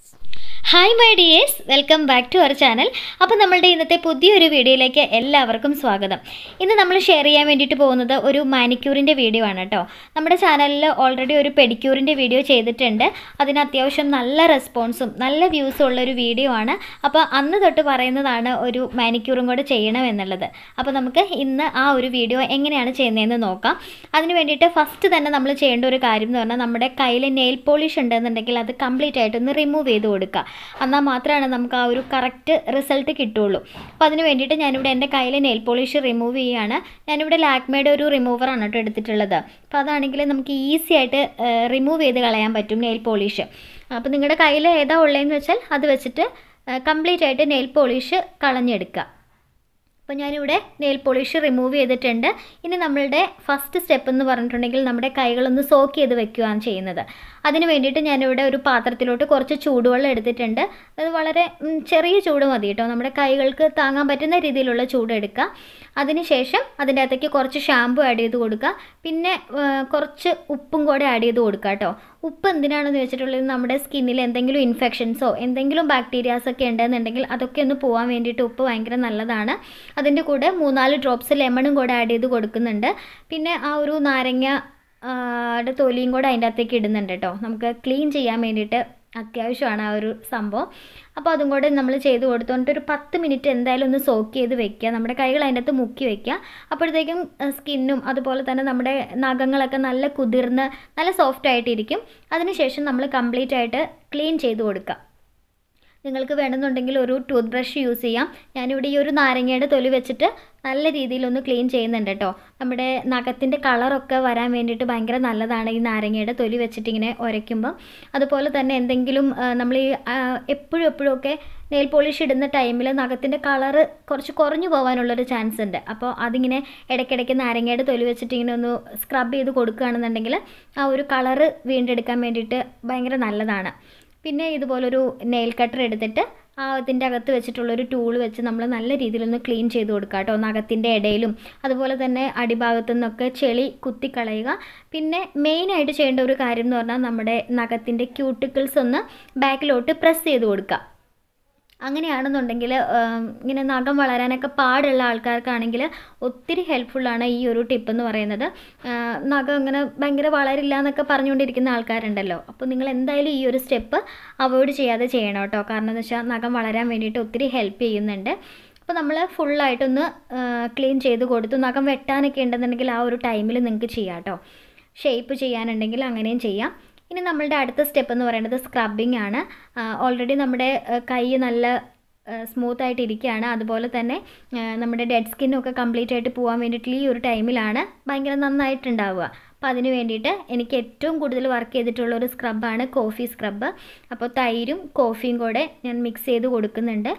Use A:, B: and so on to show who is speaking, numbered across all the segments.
A: hi my dears welcome back to our channel അപ്പോൾ നമ്മളുടെ ഇന്നത്തെ പുതിയൊരു വീഡിയോയിലേക്ക് എല്ലാവർക്കും സ്വാഗതം ഇന്ന് നമ്മൾ ഷെയർ ചെയ്യാൻ വേണ്ടിയിട്ട് പോകുന്നത് ഒരു മാനിക്യൂറിൻ്റെ വീഡിയോ ആണ് കേട്ടോ നമ്മുടെ ചാനലിൽ ഓൾറെഡി ഒരു പെഡിക്യൂറിൻ്റെ വീഡിയോ ചെയ്തിട്ടുണ്ട് അതിന് അത്യാവശ്യം നല്ല റെസ്പോൺസും നല്ല വ്യൂസും ഉള്ള ഒരു വീഡിയോ ആണ് അപ്പോൾ അന്ന് തൊട്ട് പറയുന്നതാണ് ഒരു മാനിക്യൂറും കൂടെ ചെയ്യണമെന്നുള്ളത് അപ്പോൾ നമുക്ക് ഇന്ന് ആ ഒരു വീഡിയോ എങ്ങനെയാണ് ചെയ്യുന്നതെന്ന് നോക്കാം അതിന് വേണ്ടിയിട്ട് ഫസ്റ്റ് തന്നെ നമ്മൾ ചെയ്യേണ്ട ഒരു കാര്യം എന്ന് പറഞ്ഞാൽ നമ്മുടെ കയ്യിൽ നെയിൽ പോളിഷ് ഉണ്ടെന്നുണ്ടെങ്കിൽ അത് കംപ്ലീറ്റ് ആയിട്ടൊന്ന് റിമൂവ് ചെയ്ത് കൊടുക്കുക എന്നാൽ മാത്രമാണ് നമുക്ക് ആ ഒരു കറക്റ്റ് റിസൾട്ട് കിട്ടുള്ളൂ അപ്പോൾ അതിന് വേണ്ടിയിട്ട് ഞാനിവിടെ എൻ്റെ കയ്യിൽ നെയിൽ പോളിഷ് റിമൂവ് ചെയ്യുകയാണ് ഞാനിവിടെ ലാക്മേയുടെ ഒരു റിമൂവറാണ് കേട്ടോ എടുത്തിട്ടുള്ളത് അപ്പോൾ അതാണെങ്കിൽ നമുക്ക് ഈസി ആയിട്ട് റിമൂവ് ചെയ്ത് കളയാൻ പറ്റും നെയിൽ പോളിഷ് അപ്പോൾ നിങ്ങളുടെ കയ്യിൽ ഏതാ ഉള്ളതെന്ന് വെച്ചാൽ അത് വെച്ചിട്ട് കംപ്ലീറ്റ് ആയിട്ട് നെയിൽ പോളിഷ് കളഞ്ഞെടുക്കുക അപ്പോൾ ഞാനിവിടെ നെയിൽ പോളിഷ് റിമൂവ് ചെയ്തിട്ടുണ്ട് ഇനി നമ്മളുടെ ഫസ്റ്റ് സ്റ്റെപ്പ് എന്ന് പറഞ്ഞിട്ടുണ്ടെങ്കിൽ നമ്മുടെ കൈകളൊന്ന് സോക്ക് ചെയ്ത് വെക്കുകയാണ് ചെയ്യുന്നത് അതിന് വേണ്ടിയിട്ട് ഞാനിവിടെ ഒരു പാത്രത്തിലോട്ട് കുറച്ച് ചൂടുവെള്ളം എടുത്തിട്ടുണ്ട് അത് വളരെ ഉം, ചെറിയ ചൂട് മതി കേട്ടോ നമ്മുടെ കൈകൾക്ക് താങ്ങാൻ പറ്റുന്ന രീതിയിലുള്ള ചൂട് എടുക്കുക അതിനുശേഷം അതിൻ്റെ അകത്തേക്ക് കുറച്ച് ഷാമ്പു ആഡ് ചെയ്ത് കൊടുക്കുക പിന്നെ ആ, കുറച്ച് ഉപ്പും കൂടെ ആഡ് ചെയ്ത് കൊടുക്കുക കേട്ടോ ഉപ്പ് എന്തിനാണെന്ന് വെച്ചിട്ടുള്ളത് നമ്മുടെ സ്കിന്നിൽ എന്തെങ്കിലും ഇൻഫെക്ഷൻസോ എന്തെങ്കിലും ബാക്ടീരിയാസ് ഒക്കെ ഉണ്ടെന്നുണ്ടെങ്കിൽ അതൊക്കെ ഒന്ന് പോകാൻ വേണ്ടിയിട്ട് ഉപ്പ് ഭയങ്കര നല്ലതാണ് അതിൻ്റെ കൂടെ മൂന്നാല് ഡ്രോപ്സ് ലെമണും കൂടെ ആഡ് ചെയ്ത് കൊടുക്കുന്നുണ്ട് പിന്നെ ആ ഒരു നാരങ്ങ ആ, ടെ തൊലിയും കൂടെ അതിൻ്റെ അകത്തേക്ക് ഇടുന്നുണ്ട് കേട്ടോ നമുക്ക് ക്ലീൻ ചെയ്യാൻ വേണ്ടിയിട്ട് അത്യാവശ്യമാണ് ആ ഒരു സംഭവം അപ്പോൾ അതും കൂടെ നമ്മൾ ചെയ്ത് കൊടുത്തുകൊണ്ട് ഒരു പത്ത് മിനിറ്റ് എന്തായാലും ഒന്ന് സോക്ക് ചെയ്ത് വെക്കുക നമ്മുടെ കൈകൾ അതിൻ്റെ അകത്ത് മുക്കി വെക്കുക അപ്പോഴത്തേക്കും സ്കിന്നും അതുപോലെ തന്നെ നമ്മുടെ നഖങ്ങളൊക്കെ നല്ല കുതിർന്ന് നല്ല സോഫ്റ്റ് ആയിട്ടിരിക്കും അതിനുശേഷം നമ്മൾ കംപ്ലീറ്റ് ആയിട്ട് ക്ലീൻ ചെയ്ത് കൊടുക്കുക നിങ്ങൾക്ക് വേണമെന്നുണ്ടെങ്കിൽ ഒരു ടൂത്ത് ബ്രഷ് യൂസ് ചെയ്യാം ഞാനിവിടെ ഈ ഒരു നാരങ്ങയുടെ തൊലി വെച്ചിട്ട് നല്ല രീതിയിലൊന്ന് ക്ലീൻ ചെയ്യുന്നുണ്ട് കേട്ടോ നമ്മുടെ നഖത്തിൻ്റെ കളറൊക്കെ വരാൻ വേണ്ടിയിട്ട് ഭയങ്കര നല്ലതാണ് ഈ നാരങ്ങയുടെ തൊലി വെച്ചിട്ട് ഇങ്ങനെ ഉരയ്ക്കുമ്പം അതുപോലെ തന്നെ എന്തെങ്കിലും നമ്മൾ ഈ ആ, എപ്പോഴും എപ്പോഴും ഒക്കെ നെയിൽ പോളിഷ് ഇടുന്ന ടൈമിൽ നഖത്തിൻ്റെ കളറ് കുറച്ച് കുറഞ്ഞു പോകാനുള്ളൊരു ചാൻസ് ഉണ്ട് അപ്പോൾ അതിങ്ങനെ ഇടയ്ക്കിടയ്ക്ക് നാരങ്ങയുടെ തൊലി വെച്ചിട്ട് ഇങ്ങനെ ഒന്ന് സ്ക്രബ് ചെയ്ത് കൊടുക്കുകയാണെന്നുണ്ടെങ്കിൽ ആ ഒരു കളറ് വീണ്ടെടുക്കാൻ വേണ്ടിയിട്ട് ഭയങ്കര നല്ലതാണ് പിന്നെ ഇതുപോലൊരു നെയിൽ കട്ടർ എടുത്തിട്ട് ആ അതിൻ്റെ അകത്ത് വെച്ചിട്ടുള്ളൊരു ടൂൾ വെച്ച് നമ്മൾ നല്ല രീതിയിലൊന്ന് ക്ലീൻ ചെയ്ത് കൊടുക്കുക കേട്ടോ നഖത്തിൻ്റെ ഇടയിലും അതുപോലെ തന്നെ അടിഭാഗത്തു നിന്നൊക്കെ ചെളി കുത്തിക്കളയുക പിന്നെ മെയിനായിട്ട് ചെയ്യേണ്ട ഒരു കാര്യം എന്ന് പറഞ്ഞാൽ നമ്മുടെ നഖത്തിൻ്റെ ക്യൂട്ടിക്കിൾസ് ഒന്ന് ബാക്കിലോട്ട് പ്രസ് ചെയ്ത് കൊടുക്കുക അങ്ങനെയാണെന്നുണ്ടെങ്കിൽ ആം, ഇങ്ങനെ നഖം വളരാനൊക്കെ പാടുള്ള ആൾക്കാർക്കാണെങ്കിൽ ഒത്തിരി ഹെൽപ്ഫുള്ളാണ് ഈ ഒരു ടിപ്പ് എന്ന് പറയുന്നത് ആ, നഖം ഇങ്ങനെ ഭയങ്കര വളരില്ല എന്നൊക്കെ പറഞ്ഞുകൊണ്ടിരിക്കുന്ന ആൾക്കാരുണ്ടല്ലോ അപ്പോൾ നിങ്ങൾ എന്തായാലും ഈ ഒരു സ്റ്റെപ്പ് അവോയ്ഡ് ചെയ്യാതെ ചെയ്യണം കേട്ടോ കാരണം എന്ന് വെച്ചാൽ നഖം വളരാൻ വേണ്ടിയിട്ട് ഒത്തിരി ഹെൽപ്പ് ചെയ്യുന്നുണ്ട് അപ്പോൾ നമ്മൾ ഫുള്ളായിട്ടൊന്ന് ക്ലീൻ ചെയ്ത് കൊടുത്തു നഖം വെട്ടാനൊക്കെ ഉണ്ടെന്നുണ്ടെങ്കിൽ ആ ഒരു ടൈമിൽ നിങ്ങൾക്ക് ചെയ്യാം കേട്ടോ ഷേപ്പ് ചെയ്യാനുണ്ടെങ്കിൽ അങ്ങനെയും ചെയ്യാം ഇനി നമ്മളുടെ അടുത്ത സ്റ്റെപ്പ് എന്ന് പറയുന്നത് സ്ക്രബിങ് ആണ് ഓൾറെഡി നമ്മുടെ ആ, കൈ നല്ല സ്മൂത്ത് ആയിട്ട് ഇരിക്കുകയാണ് അതുപോലെ തന്നെ ആ, നമ്മുടെ ഡെഡ് സ്കിന്നൊക്കെ കംപ്ലീറ്റ് ആയിട്ട് പോകാൻ വേണ്ടിയിട്ട് ഈ ഒരു ടൈമിലാണ് ഭയങ്കര നന്നായിട്ടുണ്ടാവുക അപ്പോൾ അതിന് വേണ്ടിയിട്ട് എനിക്ക് ഏറ്റവും കൂടുതൽ വർക്ക് ചെയ്തിട്ടുള്ള ഒരു സ്ക്രബാണ് കോഫി സ്ക്രബ് അപ്പോൾ തൈരും കോഫിയും കൂടെ ഞാൻ മിക്സ് ചെയ്ത് കൊടുക്കുന്നുണ്ട്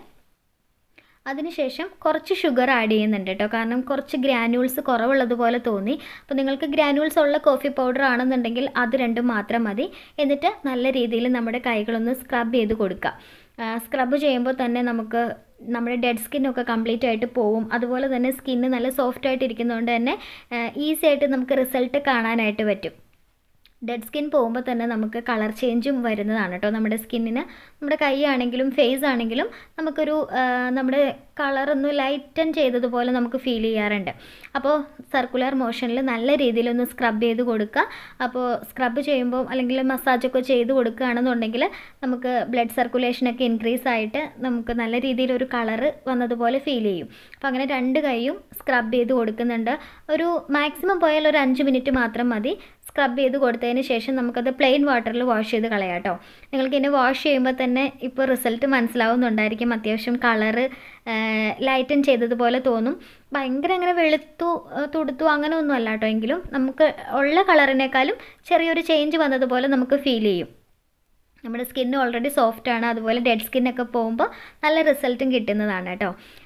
A: അതിനുശേഷം കുറച്ച് ഷുഗർ ആഡ് ചെയ്യുന്നുണ്ട് കേട്ടോ കാരണം കുറച്ച് ഗ്രാനുവൽസ് കുറവുള്ളതുപോലെ തോന്നി അപ്പോൾ നിങ്ങൾക്ക് ഗ്രാനുവൽസ് ഉള്ള കോഫി പൗഡർ ആണെന്നുണ്ടെങ്കിൽ അത് രണ്ടും മാത്രം മതി എന്നിട്ട് നല്ല രീതിയിൽ നമ്മുടെ കൈകളൊന്ന് സ്ക്രബ് ചെയ്ത് കൊടുക്കുക സ്ക്രബ് ചെയ്യുമ്പോൾ തന്നെ നമുക്ക് നമ്മുടെ ഡെഡ് സ്കിന്നൊക്കെ കംപ്ലീറ്റ് ആയിട്ട് പോവും അതുപോലെ തന്നെ സ്കിന്ന് നല്ല സോഫ്റ്റ് ആയിട്ട് ഇരിക്കുന്നതുകൊണ്ട് തന്നെ ഈസി ആയിട്ട് നമുക്ക് റിസൾട്ട് കാണാനായിട്ട് പറ്റും ഡെഡ് സ്കിൻ പോകുമ്പോൾ തന്നെ നമുക്ക് കളർ ചേഞ്ചും വരുന്നതാണ് കേട്ടോ നമ്മുടെ സ്കിന്നിന് നമ്മുടെ കൈ ആണെങ്കിലും ഫേസ് ആണെങ്കിലും നമുക്കൊരു ആ, നമ്മുടെ കളറൊന്ന് ലൈറ്റൻ ചെയ്തതുപോലെ നമുക്ക് ഫീൽ ചെയ്യാറുണ്ട് അപ്പോൾ സർക്കുലർ മോഷനിൽ നല്ല രീതിയിലൊന്ന് സ്ക്രബ് ചെയ്ത് കൊടുക്കുക അപ്പോൾ സ്ക്രബ് ചെയ്യുമ്പോൾ അല്ലെങ്കിൽ മസാജൊക്കെ ചെയ്ത് കൊടുക്കുകയാണെന്നുണ്ടെങ്കിൽ നമുക്ക് ബ്ലഡ് സർക്കുലേഷനൊക്കെ ഇൻക്രീസ് ആയിട്ട് നമുക്ക് നല്ല രീതിയിലൊരു കളറ് വന്നതുപോലെ ഫീൽ ചെയ്യും അപ്പോൾ അങ്ങനെ രണ്ട് കൈയും സ്ക്രബ് ചെയ്ത് കൊടുക്കുന്നുണ്ട് ഒരു മാക്സിമം പോയാൽ ഒരു അഞ്ച് മിനിറ്റ് മാത്രം മതി സ്ക്രബ് ചെയ്ത് കൊടുത്തതിന് ശേഷം നമുക്കത് പ്ലെയിൻ വാട്ടറിൽ വാഷ് ചെയ്ത് കളയാം കേട്ടോ നിങ്ങൾക്ക് ഇനി വാഷ് ചെയ്യുമ്പോൾ തന്നെ ഇപ്പോൾ റിസൾട്ട് മനസ്സിലാവുന്നുണ്ടായിരിക്കും അത്യാവശ്യം കളറ് ലൈറ്റൻ ചെയ്തതുപോലെ തോന്നും ഭയങ്കര അങ്ങനെ വെളുത്തു ആ, തുടുത്തു അങ്ങനെ ഒന്നും അല്ല കേട്ടോ എങ്കിലും നമുക്ക് ഉള്ള കളറിനേക്കാളും ചെറിയൊരു ചേഞ്ച് വന്നതുപോലെ നമുക്ക് ഫീൽ ചെയ്യും നമ്മുടെ സ്കിന്ന് ഓൾറെഡി സോഫ്റ്റ് ആണ് അതുപോലെ ഡെഡ് സ്കിന്നൊക്കെ പോകുമ്പോൾ നല്ല റിസൾട്ടും കിട്ടുന്നതാണ് കേട്ടോ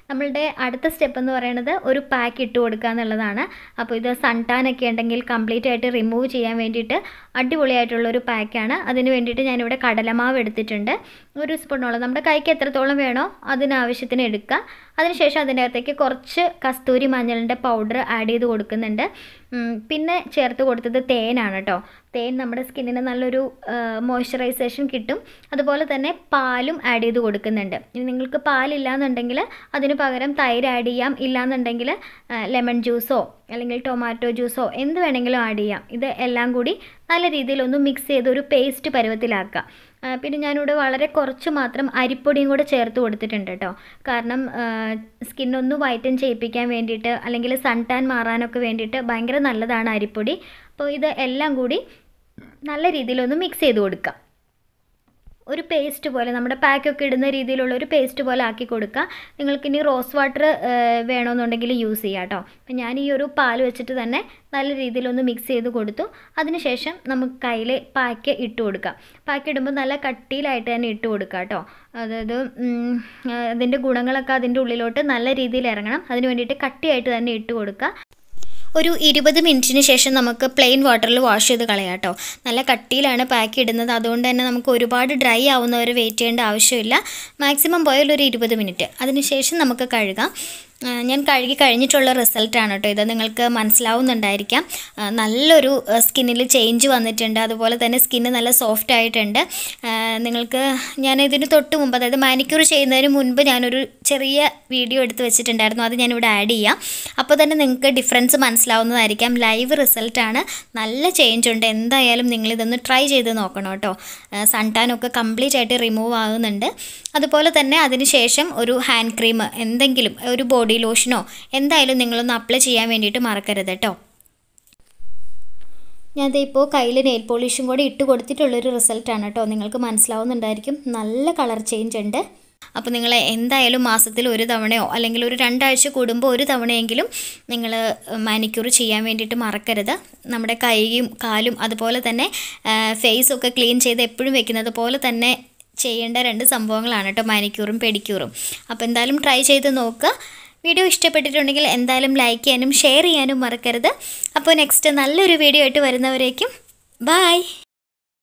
A: നമ്മളുടെ അടുത്ത സ്റ്റെപ്പ് എന്ന് പറയുന്നത് ഒരു പാക്ക് ഇട്ട് കൊടുക്കുക എന്നുള്ളതാണ് അപ്പോൾ ഇത് സൺ ടാൻ ഒക്കെ ഉണ്ടെങ്കിൽ കംപ്ലീറ്റ് ആയിട്ട് റിമൂവ് ചെയ്യാൻ വേണ്ടിയിട്ട് അടിപൊളിയായിട്ടുള്ള ഒരു പാക്കാണ് അതിന് വേണ്ടിയിട്ട് ഞാനിവിടെ കടലമാവ് എടുത്തിട്ടുണ്ട് ഒരു സ്പൂണോളം നമ്മുടെ കൈക്ക് എത്രത്തോളം വേണോ അതിനാവശ്യത്തിന് എടുക്കുക അതിനുശേഷം അതിൻ്റെ അകത്തേക്ക് കുറച്ച് കസ്തൂരി മഞ്ഞളിൻ്റെ പൗഡർ ആഡ് ചെയ്ത് കൊടുക്കുന്നുണ്ട് ഉം, പിന്നെ ചേർത്ത് കൊടുത്തത് തേനാണ് കേട്ടോ തേൻ നമ്മുടെ സ്കിന്നിന് നല്ലൊരു മോയ്സ്ചറൈസേഷൻ കിട്ടും അതുപോലെ തന്നെ പാലും ആഡ് ചെയ്ത് കൊടുക്കുന്നുണ്ട് ഇനി നിങ്ങൾക്ക് പാലില്ല എന്നുണ്ടെങ്കിൽ അതിന് പകരം തൈര് ആഡ് ചെയ്യാം ഇല്ലാന്നുണ്ടെങ്കിൽ ലെമൺ ജ്യൂസോ അല്ലെങ്കിൽ ടൊമാറ്റോ ജ്യൂസോ എന്ത് വേണമെങ്കിലും ആഡ് ചെയ്യാം ഇത് എല്ലാം കൂടി നല്ല രീതിയിൽ ഒന്ന് മിക്സ് ചെയ്ത് ഒരു പേസ്റ്റ് പരുവത്തിലാക്കുക ആ, പിന്നെ ഞാനിവിടെ വളരെ കുറച്ച് മാത്രം അരിപ്പൊടിയും കൂടെ ചേർത്ത് കൊടുത്തിട്ടുണ്ട് കേട്ടോ കാരണം സ്കിന്നൊന്ന് വൈറ്റൻ ചെയ്യിപ്പിക്കാൻ വേണ്ടിയിട്ട് അല്ലെങ്കിൽ സൺ ടാൻ മാറാനൊക്കെ വേണ്ടിയിട്ട് ഭയങ്കര നല്ലതാണ് അരിപ്പൊടി അപ്പോൾ ഇത് എല്ലാം കൂടി നല്ല രീതിയിലൊന്ന് മിക്സ് ചെയ്ത് കൊടുക്കുക ഒരു പേസ്റ്റ് പോലെ നമ്മുടെ പാക്കൊക്കെ ഇടുന്ന രീതിയിലുള്ള ഒരു പേസ്റ്റ് പോലെ ആക്കി കൊടുക്കുക നിങ്ങൾക്കിനി റോസ് വാട്ടർ വേണമെന്നുണ്ടെങ്കിൽ യൂസ് ചെയ്യാം കേട്ടോ അപ്പം ഞാൻ ഈ ഒരു പാൽ വെച്ചിട്ട് തന്നെ നല്ല രീതിയിലൊന്ന് മിക്സ് ചെയ്ത് കൊടുത്തു അതിനുശേഷം നമുക്ക് കയ്യിൽ പാക്ക് ഇട്ട് കൊടുക്കാം പാക്ക് ഇടുമ്പോൾ നല്ല കട്ടിയിലായിട്ട് തന്നെ ഇട്ട് കൊടുക്കുക കേട്ടോ അതായത് ഉം, ആ, അതിൻ്റെ ഗുണങ്ങളൊക്കെ അതിൻ്റെ ഉള്ളിലോട്ട് നല്ല രീതിയിൽ ഇറങ്ങണം അതിന് വേണ്ടിയിട്ട് കട്ടിയായിട്ട് തന്നെ ഇട്ട് കൊടുക്കുക ഒരു ഇരുപത് മിനിറ്റിന് ശേഷം നമുക്ക് പ്ലെയിൻ വാട്ടറിൽ വാഷ് ചെയ്ത് കളയാം കേട്ടോ നല്ല കട്ടിയിലാണ് പാക്ക് ഇടുന്നത് അതുകൊണ്ട് തന്നെ നമുക്ക് ഒരുപാട് ഡ്രൈ ആവുന്നവരെ വെയിറ്റ് ചെയ്യേണ്ട ആവശ്യമില്ല മാക്സിമം പോയാൽ ഒരു ഇരുപത് മിനിറ്റ് അതിനുശേഷം നമുക്ക് കഴുകാം ആ, ഞാൻ കഴുകി കഴിഞ്ഞിട്ടുള്ള റിസൾട്ടാണ് കേട്ടോ ഇത് നിങ്ങൾക്ക് മനസ്സിലാവുന്നുണ്ടായിരിക്കാം ആ, നല്ലൊരു സ്കിന്നിൽ ചേഞ്ച് വന്നിട്ടുണ്ട് അതുപോലെ തന്നെ സ്കിന്ന് നല്ല സോഫ്റ്റ് ആയിട്ടുണ്ട് ആ, നിങ്ങൾക്ക് ഞാൻ ഇതിന് തൊട്ട് മുമ്പ് അതായത് മാനിക്യൂർ ചെയ്യുന്നതിന് മുൻപ് ഞാനൊരു ചെറിയ വീഡിയോ എടുത്ത് വെച്ചിട്ടുണ്ടായിരുന്നു അത് ഞാനിവിടെ ആഡ് ചെയ്യാം അപ്പോൾ തന്നെ നിങ്ങൾക്ക് ഡിഫറൻസ് മനസ്സിലാവുന്നതായിരിക്കാം ലൈവ് റിസൾട്ടാണ് നല്ല ചേഞ്ച് ഉണ്ട് എന്തായാലും നിങ്ങളിതൊന്ന് ട്രൈ ചെയ്ത് നോക്കണം കേട്ടോ സൺടാനൊക്കെ കംപ്ലീറ്റ് ആയിട്ട് റിമൂവ് ആകുന്നുണ്ട് അതുപോലെ തന്നെ അതിനുശേഷം ഒരു ഹാൻഡ് ക്രീം എന്തെങ്കിലും ഒരു ബോഡി ലോഷനോ എന്തായാലും നിങ്ങളൊന്ന് അപ്ലൈ ചെയ്യാൻ വേണ്ടിയിട്ട് മറക്കരുത് കേട്ടോ ഞാനത് ഇപ്പോൾ കയ്യിൽ നെയിൽ പോളിഷും കൂടി ഇട്ട് കൊടുത്തിട്ടുള്ളൊരു റിസൾട്ടാണ് കേട്ടോ നിങ്ങൾക്ക് മനസ്സിലാവുന്നുണ്ടായിരിക്കും നല്ല കളർ ചേഞ്ച് ഉണ്ട് അപ്പോൾ നിങ്ങൾ എന്തായാലും മാസത്തിൽ ഒരു തവണയോ അല്ലെങ്കിൽ ഒരു രണ്ടാഴ്ച കൂടുമ്പോൾ ഒരു തവണയെങ്കിലും നിങ്ങൾ മാനിക്യൂർ ചെയ്യാൻ വേണ്ടിയിട്ട് മറക്കരുത് നമ്മുടെ കൈയും കാലും അതുപോലെ തന്നെ ഫേസൊക്കെ ക്ലീൻ ചെയ്ത് എപ്പോഴും വെക്കുന്നത് പോലെ തന്നെ ചെയ്യേണ്ട രണ്ട് സംഭവങ്ങളാണ് കേട്ടോ മാനിക്യൂറും പെഡിക്യൂറും അപ്പോൾ എന്തായാലും ട്രൈ ചെയ്ത് നോക്കുക വീഡിയോ ഇഷ്ടപ്പെട്ടിട്ടുണ്ടെങ്കിൽ എന്തായാലും ലൈക്ക് ചെയ്യാനും ഷെയർ ചെയ്യാനും മറക്കരുത് അപ്പോൾ നെക്സ്റ്റ് നല്ലൊരു വീഡിയോ ആയിട്ട് വരുന്നവരേക്കും ബായ്